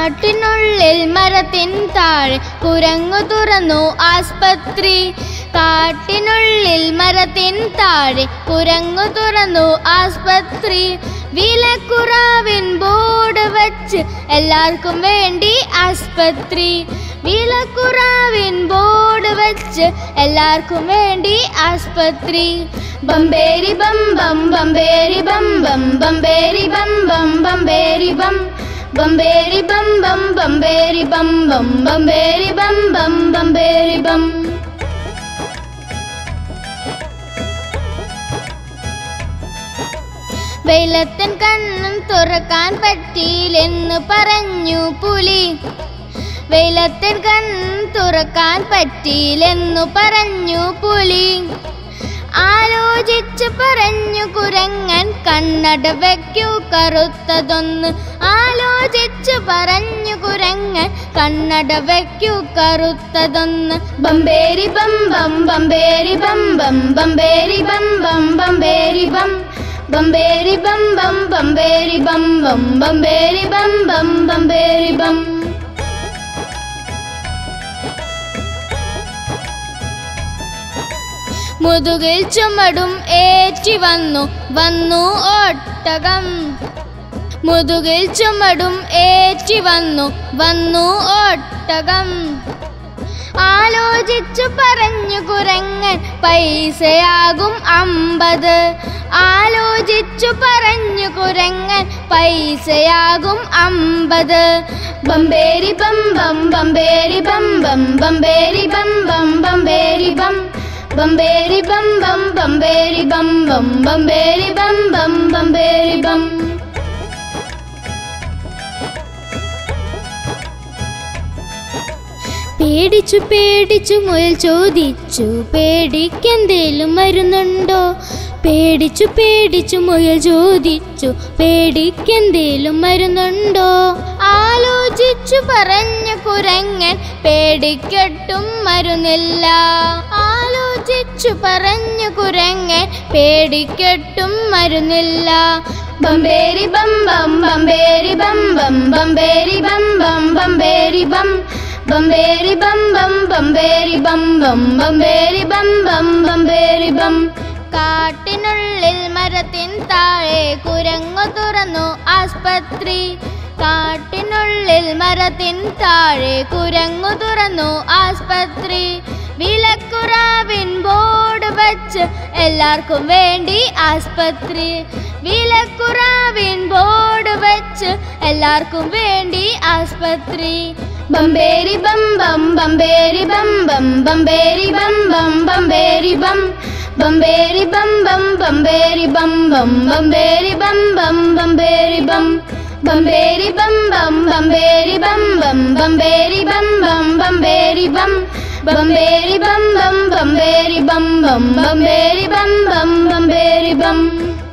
കാട്ടിനുള്ളിൽ മരത്തിൻ താഴെ കുരങ്ങു തുറന്നു ആസ്പത്രി കാട്ടിനുള്ളിൽ മരത്തിൻ താഴെ കുരങ്ങു തുറന്നു ആസ്പത്രി വിലക്കുറാവിൻ ബോർഡ് വച്ച് എല്ലാവർക്കും വേണ്ടി ആസ്പത്രി വിലക്കുറാവിൻ ബോർഡ് വെച്ച് എല്ലാവർക്കും വേണ്ടി ആസ്പത്രി ബംബേരി ബം ബം ബംബേരി ബം ബം ബംബേരി ബം ബം ബംബേരി ബം ബംബേരി ബം ബം ബംബേരി ബം ബം ബംബേരി ബം ബം ബംബേരി ബം വെയിലത്തൻ കണ്ണും തുറക്കാൻ പറ്റിയില്ലെന്ന് പറഞ്ഞു പുലി വെയിലത്തൻ കണ്ണും തുറക്കാൻ പറ്റിയില്ലെന്നു പറഞ്ഞു പുലി ആലോചിച്ചു പറഞ്ഞു കുരങ്ങൻ കണ്ണട വയ്ക്കൂ കറുത്തതൊന്ന് ആലോചിച്ചു പറഞ്ഞു കുരങ്ങൻ കണ്ണട വയ്ക്കൂ കറുത്തതൊന്ന് ബംബേരി ബം ബം ബംബേരി ബം ബം ബംബേരി ബം ബം ബംബേരി ബം ബംബേരി ബം ബം ബംബേരി ബം ബം ബംബേരി ബം ബം ബംബേരി ബം മുതുകിൽ ചുമടും ഏറ്റി വന്നു വന്നു ഒട്ടകം മുതുകിൽ ചുമടും ഏറ്റി വന്നു വന്നു ഒട്ടകം ആലോചിച്ചു പറഞ്ഞു കുരങ്ങൻ പൈസയാകും അമ്പത് ആലോചിച്ചു പറഞ്ഞു കുരങ്ങൻ പൈസയാകും അമ്പത് ബംബേരി ബം ബം ബംബേരി ബം ബം ബംബേരി ബം ബം ബംബേരി ബം ബംബേരി ബം ബം ബംബേരി ബം ബം ബംബേരി ബം ബം ബംബേരി ബം പേടിച്ചു പേടിച്ചു മുയൽ ചോദിച്ചു പേടിക്കെന്തേലും മരുന്നുണ്ടോ പേടിച്ചു പേടിച്ചു മുയൽ ചോദിച്ചു പേടിക്കെന്തേലും മരുന്നുണ്ടോ ആലോചിച്ചു പറഞ്ഞു കുരങ്ങൻ പേടിക്കെട്ടും മരുന്നില്ല ആലോചിച്ചു പറഞ്ഞു കുരങ്ങൻ പേടിക്കെട്ടും മരുന്നില്ല ബംബേരി ബം ബം ബംബേരി ബം ബം ബംബേരി ബം ബം ബംബേരി ബം ബംബേരി ബം ബം ബംബേരി ബം ബം ബംബേരി ബം ബം ബംബേരി ബം കാട്ടിനുള്ളിൽ മരത്തിൻ താഴെ കുരങ്ങു തുറന്നു ആസ്പത്രി കാട്ടിനുള്ളിൽ മരത്തിൻ താഴെ കുരങ്ങു തുറന്നു ആസ്പത്രി വിലക്കുറാവിൻ ബോർഡ് വച്ച് എല്ലാവർക്കും വേണ്ടി ആസ്പത്രി വിലക്കുറാവിൻ ബോർഡ് വച്ച് എല്ലാവർക്കും വേണ്ടി ആസ്പത്രി ബംബേരി ബം ബം ബംബേരി ബം ബം ബംബേരി ബം ബം ബംബേരി ബം ബംബേരി ബം ബം ബംബേരി ബം ബം ബംബേരി ബം ബം ബംബേരി ബം ബംബേരി ബം ബം ബംബേരി ബം ബം ബംബേരി ബം ബം ബംബേരി ബം ബംബേരി ബം ബം ബംബേരി ബം ബം ബംബേരി ബം ബം ബംബേരി ബം